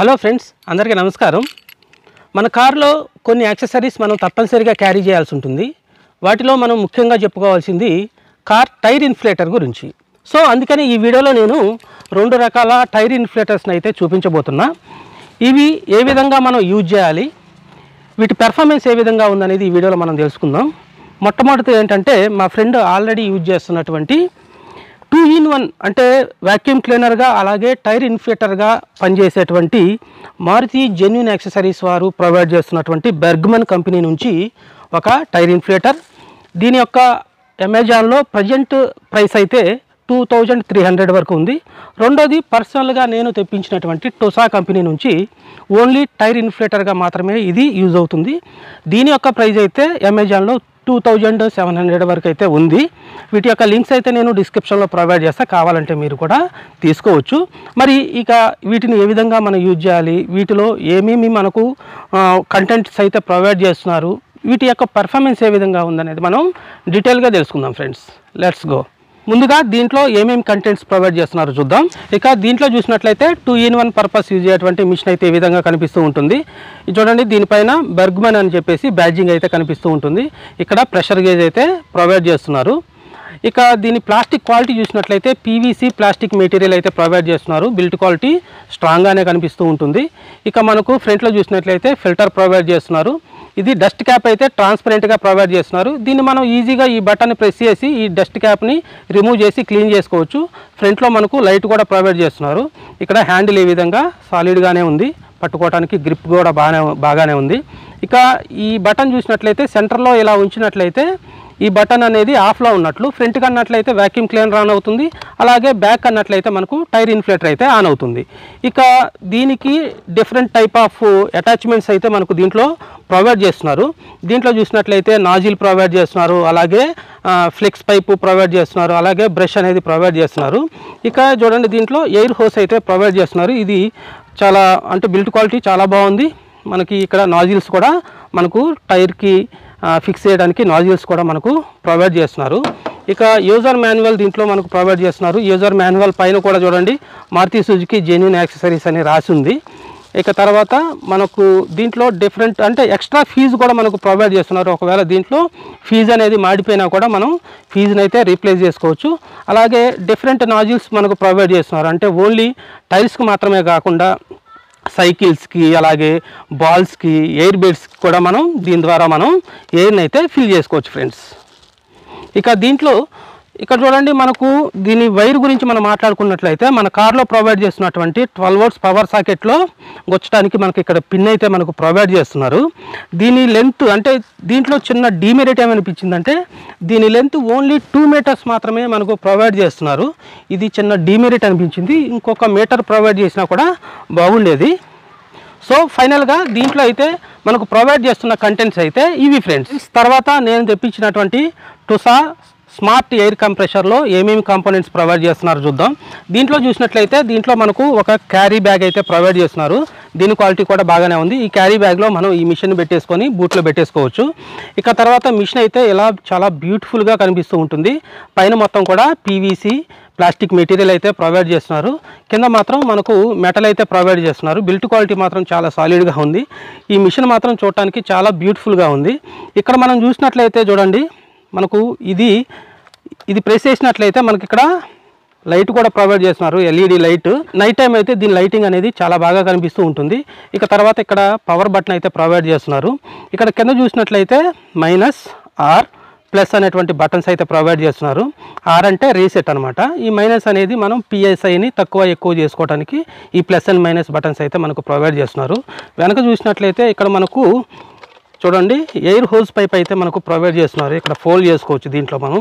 hello friends అందరికీ నమస్కారం మన కారులో కొన్ని యాక్సెసరీస్ మనం తప్పనిసరిగా క్యారీ చేయాల్సి ఉంటుంది వాటిలో మనం ముఖ్యంగా చెప్పుకోవాల్సింది కార్ టైర్ ఇన్ఫ్లేటర్ గురించి సో అందుకని ఈ వీడియోలో నేను రెండు రకాల టైర్ ఇన్ఫ్లేటర్స్ని అయితే చూపించబోతున్నా ఇవి ఏ విధంగా మనం యూజ్ చేయాలి వీటి పెర్ఫార్మెన్స్ ఏ విధంగా ఉందనేది ఈ వీడియోలో మనం తెలుసుకుందాం మొట్టమొదటి ఏంటంటే మా ఫ్రెండ్ ఆల్రెడీ యూజ్ చేస్తున్నటువంటి టూ ఇన్ వన్ అంటే వాక్యూమ్ క్లీనర్గా అలాగే టైర్ ఇన్ఫ్లేటర్గా పనిచేసేటువంటి మారుతి జెన్యున్ యాక్సెసరీస్ వారు ప్రొవైడ్ చేస్తున్నటువంటి బెర్గ్మన్ కంపెనీ నుంచి ఒక టైర్ ఇన్ఫ్లేటర్ దీని యొక్క అమెజాన్లో ప్రజెంట్ ప్రైస్ అయితే టూ థౌజండ్ త్రీ హండ్రెడ్ వరకు ఉంది రెండోది పర్సనల్గా నేను తెప్పించినటువంటి టొసా కంపెనీ నుంచి ఓన్లీ టైర్ ఇన్ఫ్లేటర్గా మాత్రమే ఇది యూజ్ అవుతుంది దీని యొక్క ప్రైస్ అయితే అమెజాన్లో టూ థౌజండ్ సెవెన్ హండ్రెడ్ వరకు అయితే ఉంది వీటి యొక్క లింక్స్ అయితే నేను డిస్క్రిప్షన్లో ప్రొవైడ్ చేస్తా కావాలంటే మీరు కూడా తీసుకోవచ్చు మరి ఇక వీటిని ఏ విధంగా మనం యూజ్ చేయాలి వీటిలో ఏమేమి మనకు కంటెంట్స్ అయితే ప్రొవైడ్ చేస్తున్నారు వీటి యొక్క పర్ఫార్మెన్స్ ఏ విధంగా ఉందనేది మనం డీటెయిల్గా తెలుసుకుందాం ఫ్రెండ్స్ లెట్స్ గో ముందుగా దీంట్లో ఏమేమి కంటెంట్స్ ప్రొవైడ్ చేస్తున్నారో చూద్దాం ఇక దీంట్లో చూసినట్లయితే two in one purpose use అయ్యేటువంటి మిషన్ అయితే ఈ విధంగా కనిపిస్తూ ఉంటుంది ఇది చూడండి దీనిపైన బెర్గ్మన్ అని చెప్పేసి బ్యాడ్జింగ్ అయితే కనిపిస్తూ ఉంటుంది ఇక్కడ ప్రెషర్ గేజ్ అయితే ప్రొవైడ్ చేస్తున్నారు ఇక దీని ప్లాస్టిక్ క్వాలిటీ చూసినట్లయితే పీవీసీ ప్లాస్టిక్ మెటీరియల్ అయితే ప్రొవైడ్ చేస్తున్నారు బిల్ట్ క్వాలిటీ స్ట్రాంగ్గానే కనిపిస్తూ ఉంటుంది ఇక మనకు ఫ్రంట్లో చూసినట్లయితే ఫిల్టర్ ప్రొవైడ్ చేస్తున్నారు ఇది డస్ట్ క్యాప్ అయితే ట్రాన్స్పరెంట్గా ప్రొవైడ్ చేస్తున్నారు దీన్ని మనం ఈజీగా ఈ బటన్ ప్రెస్ చేసి ఈ డస్ట్ క్యాప్ని రిమూవ్ చేసి క్లీన్ చేసుకోవచ్చు ఫ్రంట్లో మనకు లైట్ కూడా ప్రొవైడ్ చేస్తున్నారు ఇక్కడ హ్యాండిల్ ఈ విధంగా సాలిడ్గానే ఉంది పట్టుకోవడానికి గ్రిప్ కూడా బాగానే బాగానే ఉంది ఇక ఈ బటన్ చూసినట్లయితే సెంటర్లో ఇలా ఉంచినట్లయితే ఈ బటన్ అనేది ఆఫ్లో ఉన్నట్లు ఫ్రంట్కి అన్నట్లయితే వ్యాక్యూమ్ క్లీనర్ ఆన్ అవుతుంది అలాగే బ్యాక్ అన్నట్లయితే మనకు టైర్ ఇన్ఫ్లేటర్ అయితే ఆన్ అవుతుంది ఇక దీనికి డిఫరెంట్ టైప్ ఆఫ్ అటాచ్మెంట్స్ అయితే మనకు దీంట్లో ప్రొవైడ్ చేస్తున్నారు దీంట్లో చూసినట్లయితే నాజిల్ ప్రొవైడ్ చేస్తున్నారు అలాగే ఫ్లెక్స్ పైపు ప్రొవైడ్ చేస్తున్నారు అలాగే బ్రష్ అనేది ప్రొవైడ్ చేస్తున్నారు ఇక చూడండి దీంట్లో ఎయిర్ హోస్ అయితే ప్రొవైడ్ చేస్తున్నారు ఇది చాలా అంటే బిల్ట్ క్వాలిటీ చాలా బాగుంది మనకి ఇక్కడ నాజిల్స్ కూడా మనకు టైర్కి ఫిక్స్ చేయడానికి నాజిల్స్ కూడా మనకు ప్రొవైడ్ చేస్తున్నారు ఇక యూజర్ మాన్యువల్ దీంట్లో మనకు ప్రొవైడ్ చేస్తున్నారు యూజర్ మాన్యువల్ పైన కూడా చూడండి మారుతి సుజుకి జెన్యున్ యాక్సెసరీస్ అని రాసి ఉంది ఇక తర్వాత మనకు దీంట్లో డిఫరెంట్ అంటే ఎక్స్ట్రా ఫీజు కూడా మనకు ప్రొవైడ్ చేస్తున్నారు ఒకవేళ దీంట్లో ఫీజు అనేది మాడిపోయినా కూడా మనం ఫీజుని అయితే రీప్లేస్ చేసుకోవచ్చు అలాగే డిఫరెంట్ నాజిల్స్ మనకు ప్రొవైడ్ చేస్తున్నారు అంటే ఓన్లీ టైల్స్కి మాత్రమే కాకుండా సైకిల్స్కి అలాగే బాల్స్కి ఎయిర్ బెడ్స్కి కూడా మనం దీని ద్వారా మనం ఎయిర్ని అయితే ఫిల్ చేసుకోవచ్చు ఫ్రెండ్స్ ఇక దీంట్లో ఇక్కడ చూడండి మనకు దీని వైర్ గురించి మనం మాట్లాడుకున్నట్లయితే మన కార్లో ప్రొవైడ్ చేస్తున్నటువంటి ట్వెల్వ్ వర్డ్స్ పవర్ సాకెట్లో వచ్చడానికి మనకి ఇక్కడ పిన్ అయితే మనకు ప్రొవైడ్ చేస్తున్నారు దీని లెంత్ అంటే దీంట్లో చిన్న డీమెరిట్ ఏమనిపించిందంటే దీని లెంత్ ఓన్లీ టూ మీటర్స్ మాత్రమే మనకు ప్రొవైడ్ చేస్తున్నారు ఇది చిన్న డీమెరిట్ అనిపించింది ఇంకొక మీటర్ ప్రొవైడ్ చేసినా కూడా బాగుండేది సో ఫైనల్గా దీంట్లో అయితే మనకు ప్రొవైడ్ చేస్తున్న కంటెంట్స్ అయితే ఇవి ఫ్రెండ్స్ తర్వాత నేను తెప్పించినటువంటి టుసా స్మార్ట్ ఎయిర్ కంప్రెషర్లో ఏమేమి కాంపోనెంట్స్ ప్రొవైడ్ చేస్తున్నారు చూద్దాం దీంట్లో చూసినట్లయితే దీంట్లో మనకు ఒక క్యారీ బ్యాగ్ అయితే ప్రొవైడ్ చేస్తున్నారు దీని క్వాలిటీ కూడా బాగానే ఉంది ఈ క్యారీ బ్యాగ్లో మనం ఈ మిషన్ పెట్టేసుకొని బూట్లో పెట్టేసుకోవచ్చు ఇక తర్వాత మిషన్ అయితే ఇలా చాలా బ్యూటిఫుల్గా కనిపిస్తూ ఉంటుంది పైన మొత్తం కూడా పీవీసీ ప్లాస్టిక్ మెటీరియల్ అయితే ప్రొవైడ్ చేస్తున్నారు కింద మాత్రం మనకు మెటల్ అయితే ప్రొవైడ్ చేస్తున్నారు బిల్ట్ క్వాలిటీ మాత్రం చాలా సాలిడ్గా ఉంది ఈ మిషన్ మాత్రం చూడటానికి చాలా బ్యూటిఫుల్గా ఉంది ఇక్కడ మనం చూసినట్లయితే చూడండి మనకు ఇది ఇది ప్రెస్ చేసినట్లయితే మనకి ఇక్కడ లైట్ కూడా ప్రొవైడ్ చేస్తున్నారు ఎల్ఈడి లైట్ నైట్ టైం అయితే దీని లైటింగ్ అనేది చాలా బాగా కనిపిస్తూ ఉంటుంది ఇక తర్వాత ఇక్కడ పవర్ బటన్ అయితే ప్రొవైడ్ చేస్తున్నారు ఇక్కడ కింద చూసినట్లయితే మైనస్ ఆర్ ప్లస్ అనేటువంటి బటన్స్ అయితే ప్రొవైడ్ చేస్తున్నారు ఆర్ అంటే రీసెట్ అనమాట ఈ మైనస్ అనేది మనం పిఎస్ఐని తక్కువ ఎక్కువ చేసుకోవడానికి ఈ ప్లస్ అండ్ మైనస్ బటన్స్ అయితే మనకు ప్రొవైడ్ చేస్తున్నారు వెనక చూసినట్లయితే ఇక్కడ మనకు చూడండి ఎయిర్ హోల్స్ పైప్ అయితే మనకు ప్రొవైడ్ చేస్తున్నారు ఇక్కడ ఫోల్డ్ చేసుకోవచ్చు దీంట్లో మనం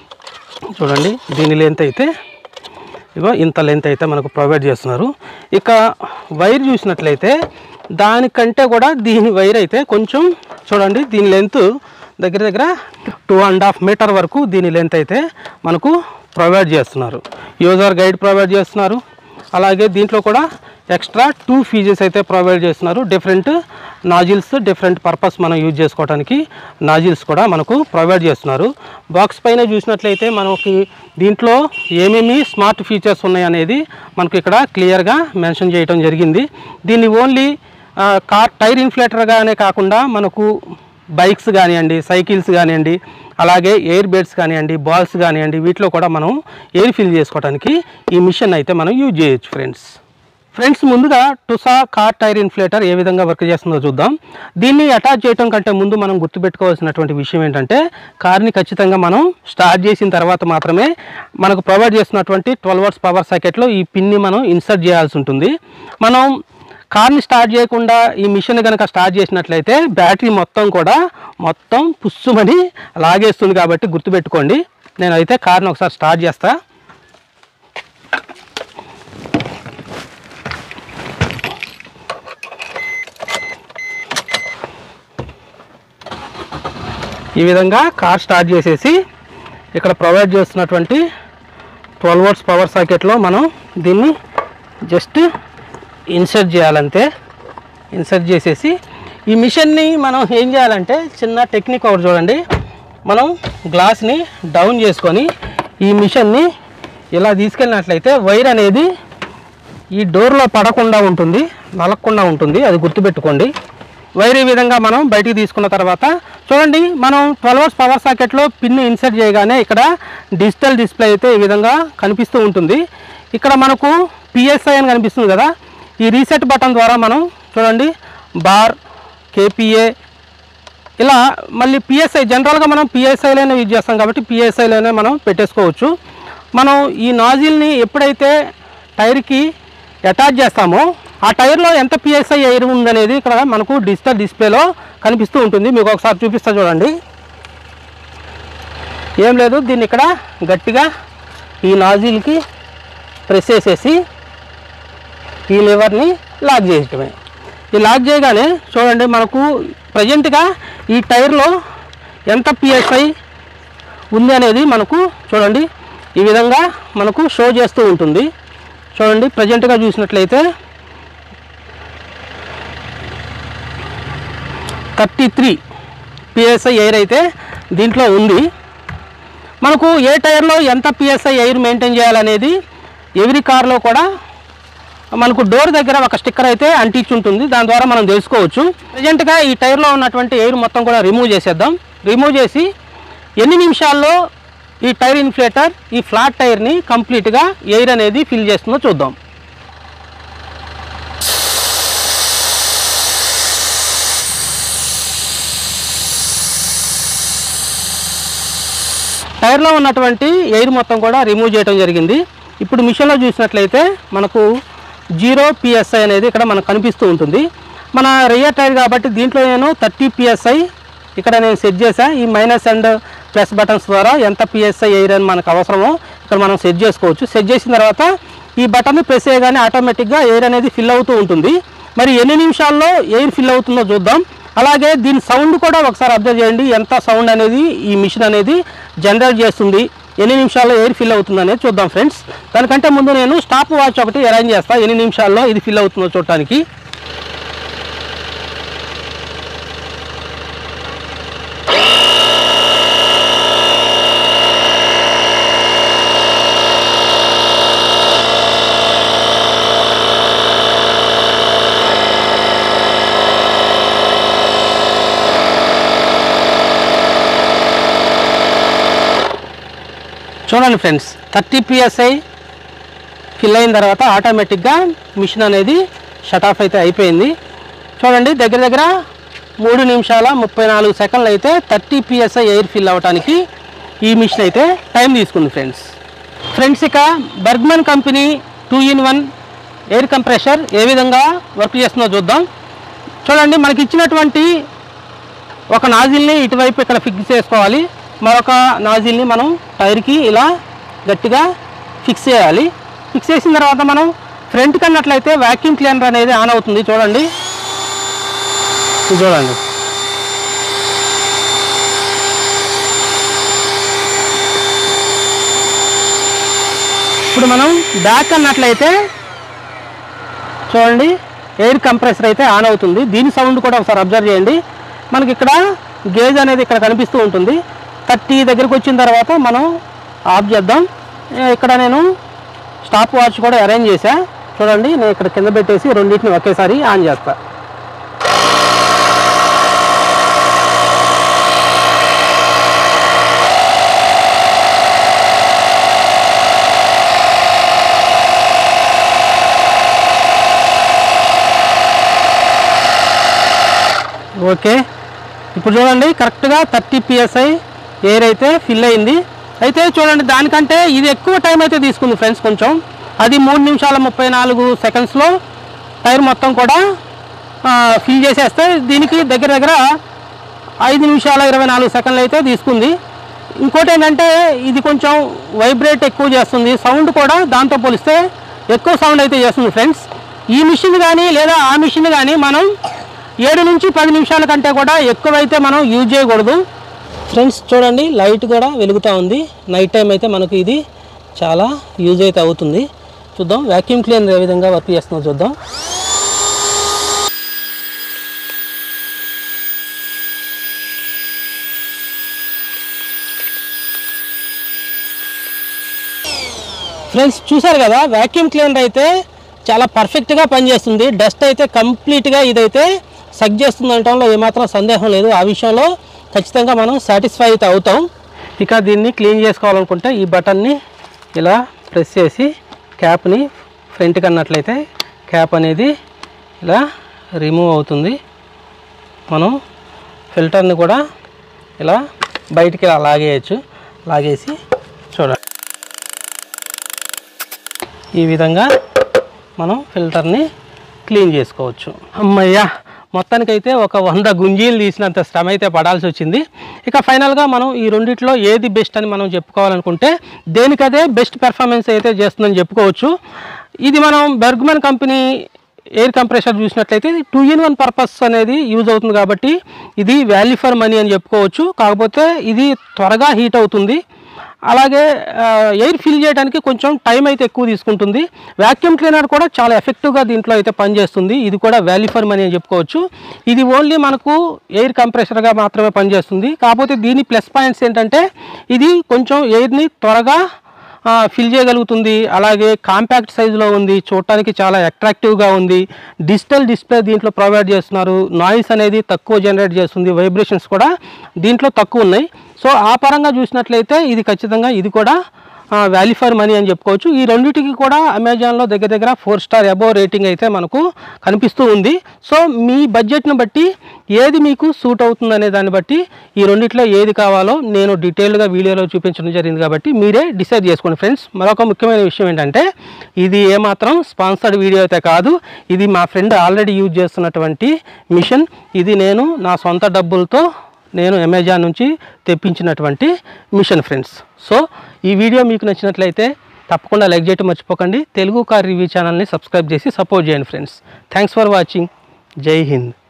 చూడండి దీని లెంత్ అయితే ఇగో ఇంత లెంత్ అయితే మనకు ప్రొవైడ్ చేస్తున్నారు ఇక వైర్ చూసినట్లయితే దానికంటే కూడా దీని వైర్ అయితే కొంచెం చూడండి దీని లెంత్ దగ్గర దగ్గర టూ అండ్ హాఫ్ మీటర్ వరకు దీని లెంత్ అయితే మనకు ప్రొవైడ్ చేస్తున్నారు యూజర్ గైడ్ ప్రొవైడ్ చేస్తున్నారు అలాగే దీంట్లో కూడా ఎక్స్ట్రా టూ ఫీజెస్ అయితే ప్రొవైడ్ చేస్తున్నారు డిఫరెంట్ నాజిల్స్ డిఫరెంట్ పర్పస్ మనం యూజ్ చేసుకోవడానికి నాజిల్స్ కూడా మనకు ప్రొవైడ్ చేస్తున్నారు బాక్స్ పైన చూసినట్లయితే మనకి దీంట్లో ఏమేమి స్మార్ట్ ఫీచర్స్ ఉన్నాయి అనేది మనకు ఇక్కడ క్లియర్గా మెన్షన్ చేయడం జరిగింది దీన్ని ఓన్లీ ఆ, కార్ టైర్ ఇన్ఫ్లేటర్గానే కాకుండా మనకు బైక్స్ కానివ్వండి సైకిల్స్ కానివ్వండి అలాగే ఎయిర్ బెడ్స్ కానివ్వండి బాల్స్ కానివ్వండి వీటిలో కూడా మనం ఎయిర్ ఫిల్ చేసుకోవడానికి ఈ మిషన్ అయితే మనం యూజ్ చేయొచ్చు ఫ్రెండ్స్ ఫ్రెండ్స్ ముందుగా టుసా కార్ టైర్ ఇన్ఫ్లేటర్ ఏ విధంగా వర్క్ చేస్తుందో చూద్దాం దీన్ని అటాచ్ చేయడం కంటే ముందు మనం గుర్తుపెట్టుకోవాల్సినటువంటి విషయం ఏంటంటే కార్ని ఖచ్చితంగా మనం స్టార్ట్ చేసిన తర్వాత మాత్రమే మనకు ప్రొవైడ్ చేస్తున్నటువంటి ట్వెల్వ్ అవర్స్ పవర్ సాకెట్లో ఈ పిన్ని మనం ఇన్సర్ట్ చేయాల్సి ఉంటుంది మనం కార్ని స్టార్ట్ చేయకుండా ఈ మిషన్ కనుక స్టార్ట్ చేసినట్లయితే బ్యాటరీ మొత్తం కూడా మొత్తం పుస్సుమని లాగేస్తుంది కాబట్టి గుర్తుపెట్టుకోండి నేను అయితే కార్ని ఒకసారి స్టార్ట్ చేస్తా ఈ విధంగా కార్ స్టార్ట్ చేసేసి ఇక్కడ ప్రొవైడ్ చేస్తున్నటువంటి ట్వెల్వ్ వర్డ్స్ పవర్ సాకెట్లో మనం దీన్ని జస్ట్ ఇన్సర్ట్ చేయాలంతే ఇన్సర్ట్ చేసేసి ఈ మిషన్ని మనం ఏం చేయాలంటే చిన్న టెక్నిక్ ఒకటి చూడండి మనం గ్లాస్ని డౌన్ చేసుకొని ఈ మిషన్ని ఇలా తీసుకెళ్ళినట్లయితే వైర్ అనేది ఈ డోర్లో పడకుండా ఉంటుంది నలగకుండా ఉంటుంది అది గుర్తుపెట్టుకోండి వైర్ ఈ విధంగా మనం బయటికి తీసుకున్న తర్వాత చూడండి మనం ట్వెల్వ్ అవర్స్ పవర్ సాకెట్లో పిన్ ఇన్సర్ట్ చేయగానే ఇక్కడ డిజిటల్ డిస్ప్లే అయితే ఈ విధంగా కనిపిస్తూ ఉంటుంది ఇక్కడ మనకు పిఎస్ఐ అని కనిపిస్తుంది కదా ఈ రీసెట్ బటన్ ద్వారా మనం చూడండి బార్ కేపీఏ ఇలా మళ్ళీ పిఎస్ఐ జనరల్గా మనం పిఎస్ఐలోనే యూజ్ చేస్తాం కాబట్టి పిఎస్ఐలోనే మనం పెట్టేసుకోవచ్చు మనం ఈ నాజిల్ని ఎప్పుడైతే టైర్కి అటాచ్ చేస్తామో ఆ టైర్లో ఎంత పిఎస్ఐ ఎయిర్ ఉందనేది ఇక్కడ మనకు డిజిటల్ డిస్ప్లేలో కనిపిస్తూ ఉంటుంది మీకు ఒకసారి చూపిస్తా చూడండి ఏం లేదు దీన్ని ఇక్కడ గట్టిగా ఈ నాజిల్కి ప్రెస్ చేసేసి ఈ లివర్ని లాక్ చేయటమే ఈ లాక్ చేయగానే చూడండి మనకు ప్రజెంట్గా ఈ టైర్లో ఎంత పిఎస్ఐ ఉంది అనేది మనకు చూడండి ఈ విధంగా మనకు షో చేస్తూ ఉంటుంది చూడండి ప్రజెంట్గా చూసినట్లయితే థర్టీ త్రీ పిఎస్ఐ ఎయిర్ అయితే దీంట్లో ఉంది మనకు ఏ టైర్లో ఎంత పిఎస్ఐ ఎయిర్ మెయింటైన్ చేయాలనేది ఎవ్రీ కార్లో కూడా మనకు డోర్ దగ్గర ఒక స్టిక్కర్ అయితే అంటించి ఉంటుంది దాని ద్వారా మనం తెలుసుకోవచ్చు ప్రజెంట్గా ఈ టైర్లో ఉన్నటువంటి ఎయిర్ మొత్తం కూడా రిమూవ్ చేసేద్దాం రిమూవ్ చేసి ఎన్ని నిమిషాల్లో ఈ టైర్ ఇన్ఫ్లేటర్ ఈ ఫ్లాట్ టైర్ని కంప్లీట్గా ఎయిర్ అనేది ఫిల్ చేస్తుందో చూద్దాం టైర్లో ఉన్నటువంటి ఎయిర్ మొత్తం కూడా రిమూవ్ చేయడం జరిగింది ఇప్పుడు మిషన్లో చూసినట్లయితే మనకు జీరో పిఎస్ఐ అనేది ఇక్కడ మనకు కనిపిస్తూ ఉంటుంది మన రియర్ టైర్ కాబట్టి దీంట్లో నేను థర్టీ పిఎస్ఐ ఇక్కడ నేను సెట్ చేసా ఈ మైనస్ అండ్ ప్లస్ బటన్స్ ద్వారా ఎంత పిఎస్ఐ ఎయిర్ అని మనకు అవసరమో ఇక్కడ మనం సెట్ చేసుకోవచ్చు సెట్ చేసిన తర్వాత ఈ బటన్ని ప్రెస్ చేయగానే ఆటోమేటిక్గా ఎయిర్ అనేది ఫిల్ అవుతూ ఉంటుంది మరి ఎన్ని నిమిషాల్లో ఎయిర్ ఫిల్ అవుతుందో చూద్దాం అలాగే దీని సౌండ్ కూడా ఒకసారి అబ్జర్వ్ చేయండి ఎంత సౌండ్ అనేది ఈ మిషన్ అనేది జనరేట్ చేస్తుంది ఎన్ని నిమిషాల్లో ఎయిర్ ఫిల్ అవుతుంది అనేది చూద్దాం ఫ్రెండ్స్ దానికంటే ముందు నేను స్టాప్ వాచ్ ఒకటి అరేంజ్ చేస్తాను ఎన్ని నిమిషాల్లో ఇది ఫిల్ అవుతుందో చూడటానికి చూడండి ఫ్రెండ్స్ థర్టీ పిఎస్ఐ ఫిల్ అయిన తర్వాత ఆటోమేటిక్గా మిషన్ అనేది షట్ ఆఫ్ అయితే అయిపోయింది చూడండి దగ్గర దగ్గర మూడు నిమిషాల ముప్పై నాలుగు సెకండ్లు అయితే థర్టీ పిఎస్ఐ ఎయిర్ ఫిల్ అవ్వడానికి ఈ మిషన్ అయితే టైం తీసుకుంది ఫ్రెండ్స్ ఫ్రెండ్స్ ఇక Bergmann company two in one air compressor ఏ విధంగా వర్క్ చేస్తుందో చూద్దాం చూడండి మనకి ఇచ్చినటువంటి ఒక నాజిల్ని ఇటువైపు ఇక్కడ ఫిక్స్ చేసుకోవాలి మరొక నాజిల్ని మనం టైర్కి ఇలా గట్టిగా ఫిక్స్ చేయాలి ఫిక్స్ చేసిన తర్వాత మనం ఫ్రంట్ కన్నట్లయితే వ్యాక్యూమ్ క్లీనర్ అనేది ఆన్ అవుతుంది చూడండి ఇది చూడండి ఇప్పుడు మనం బ్యాక్ అన్నట్లయితే చూడండి ఎయిర్ కంప్రెసర్ అయితే ఆన్ అవుతుంది దీని సౌండ్ కూడా ఒకసారి అబ్జర్వ్ చేయండి మనకి ఇక్కడ గేజ్ అనేది ఇక్కడ కనిపిస్తూ ఉంటుంది థర్టీ దగ్గరికి వచ్చిన తర్వాత మనం ఆఫ్ చేద్దాం ఏ, ఇక్కడ నేను స్టాప్ వాచ్ కూడా అరేంజ్ చేశా చూడండి నేను ఇక్కడ కింద పెట్టేసి రెండింటిని ఒకేసారి ఆన్ చేస్తా ఓకే ఇప్పుడు చూడండి కరెక్ట్గా థర్టీ పిఎస్ఐ ఎయిర్ అయితే ఫిల్ అయింది అయితే చూడండి దానికంటే ఇది ఎక్కువ టైం అయితే తీసుకుంది ఫ్రెండ్స్ కొంచెం అది మూడు నిమిషాల ముప్పై నాలుగు సెకండ్స్లో టైర్ మొత్తం కూడా ఫిల్ చేసేస్తే దీనికి దగ్గర దగ్గర ఐదు నిమిషాల ఇరవై నాలుగు సెకండ్లు అయితే తీసుకుంది ఇంకోటి ఏంటంటే ఇది కొంచెం వైబ్రేట్ ఎక్కువ చేస్తుంది సౌండ్ కూడా దాంతో పోలిస్తే ఎక్కువ సౌండ్ అయితే చేస్తుంది ఫ్రెండ్స్ ఈ మిషన్ కానీ లేదా ఆ మిషన్ కానీ మనం ఏడు నుంచి పది నిమిషాల కంటే కూడా ఎక్కువైతే మనం యూజ్ చేయకూడదు ఫ్రెండ్స్ చూడండి లైట్ కూడా వెలుగుతూ ఉంది నైట్ టైం అయితే మనకు ఇది చాలా యూజ్ అయితే అవుతుంది చూద్దాం వ్యాక్యూమ్ క్లీనర్ ఏ విధంగా వర్క్ చేస్తుందో చూద్దాం ఫ్రెండ్స్ చూసారు కదా వాక్యూమ్ క్లీనర్ అయితే చాలా పర్ఫెక్ట్గా పనిచేస్తుంది డస్ట్ అయితే కంప్లీట్గా ఇదైతే సగ్ చేస్తుంది అనటంలో ఏమాత్రం సందేహం లేదు ఆ విషయంలో ఖచ్చితంగా మనం సాటిస్ఫై అయితే అవుతాం ఇక దీన్ని క్లీన్ చేసుకోవాలనుకుంటే ఈ బటన్ని ఇలా ప్రెస్ చేసి క్యాప్ని ఫ్రంట్కి అన్నట్లయితే క్యాప్ అనేది ఇలా రిమూవ్ అవుతుంది మనం ఫిల్టర్ని కూడా ఇలా బయటికి ఇలా లాగేయచ్చు లాగేసి చూడండి ఈ విధంగా మనం ఫిల్టర్ని క్లీన్ చేసుకోవచ్చు అమ్మయ్యా మొత్తానికైతే ఒక వంద గుంజీలు తీసినంత శ్రమ అయితే పడాల్సి వచ్చింది ఇక ఫైనల్గా మనం ఈ రెండిట్లో ఏది బెస్ట్ అని మనం చెప్పుకోవాలనుకుంటే దేనికదే బెస్ట్ పెర్ఫార్మెన్స్ అయితే చేస్తుందని చెప్పుకోవచ్చు ఇది మనం బెర్గ్మన్ కంపెనీ ఎయిర్ కంప్రెషర్ చూసినట్లయితే ఇది టూ ఇన్ వన్ పర్పస్ అనేది యూజ్ అవుతుంది కాబట్టి ఇది వాల్యూ ఫర్ మనీ అని చెప్పుకోవచ్చు కాకపోతే ఇది త్వరగా హీట్ అవుతుంది అలాగే ఆ, ఎయిర్ ఫిల్ చేయడానికి కొంచెం టైం అయితే ఎక్కువ తీసుకుంటుంది వ్యాక్యూమ్ క్లీనర్ కూడా చాలా ఎఫెక్టివ్గా దీంట్లో అయితే పనిచేస్తుంది ఇది కూడా వాల్యూ ఫర్ మనీ అని చెప్పుకోవచ్చు ఇది ఓన్లీ మనకు ఎయిర్ కంప్రెషర్గా మాత్రమే పనిచేస్తుంది కాకపోతే దీని ప్లస్ పాయింట్స్ ఏంటంటే ఇది కొంచెం ఎయిర్ని త్వరగా ఫిల్ చేయగలుగుతుంది అలాగే కాంపాక్ట్ సైజులో ఉంది చూడటానికి చాలా అట్రాక్టివ్గా ఉంది డిజిటల్ డిస్ప్లే దీంట్లో ప్రొవైడ్ చేస్తున్నారు నాయిస్ అనేది తక్కువ జనరేట్ చేస్తుంది వైబ్రేషన్స్ కూడా దీంట్లో తక్కువ ఉన్నాయి సో ఆ పరంగా చూసినట్లయితే ఇది ఖచ్చితంగా ఇది కూడా వాల్యూ ఫర్ మనీ అని చెప్పుకోవచ్చు ఈ రెండింటికి కూడా అమెజాన్లో దగ్గర దగ్గర ఫోర్ స్టార్ అబోవ్ రేటింగ్ అయితే మనకు కనిపిస్తూ ఉంది సో మీ బడ్జెట్ను బట్టి ఏది మీకు సూట్ అవుతుంది అనే దాన్ని బట్టి ఈ రెండిట్లో ఏది కావాలో నేను డీటెయిల్గా వీడియోలో చూపించడం జరిగింది కాబట్టి మీరే డిసైడ్ చేసుకోండి ఫ్రెండ్స్ మరొక ముఖ్యమైన విషయం ఏంటంటే ఇది ఏమాత్రం స్పాన్సర్డ్ వీడియో అయితే కాదు ఇది మా ఫ్రెండ్ ఆల్రెడీ యూజ్ చేస్తున్నటువంటి మిషన్ ఇది నేను నా సొంత డబ్బులతో నేను అమెజాన్ నుంచి తెప్పించినటువంటి మిషన్ ఫ్రెండ్స్ సో ఈ వీడియో మీకు నచ్చినట్లయితే తప్పకుండా లైక్ చేయటం మర్చిపోకండి తెలుగు కార్ రివ్యూ ఛానల్ని సబ్స్క్రైబ్ చేసి సపోర్ట్ చేయండి ఫ్రెండ్స్ థ్యాంక్స్ ఫర్ వాచింగ్ జై హింద్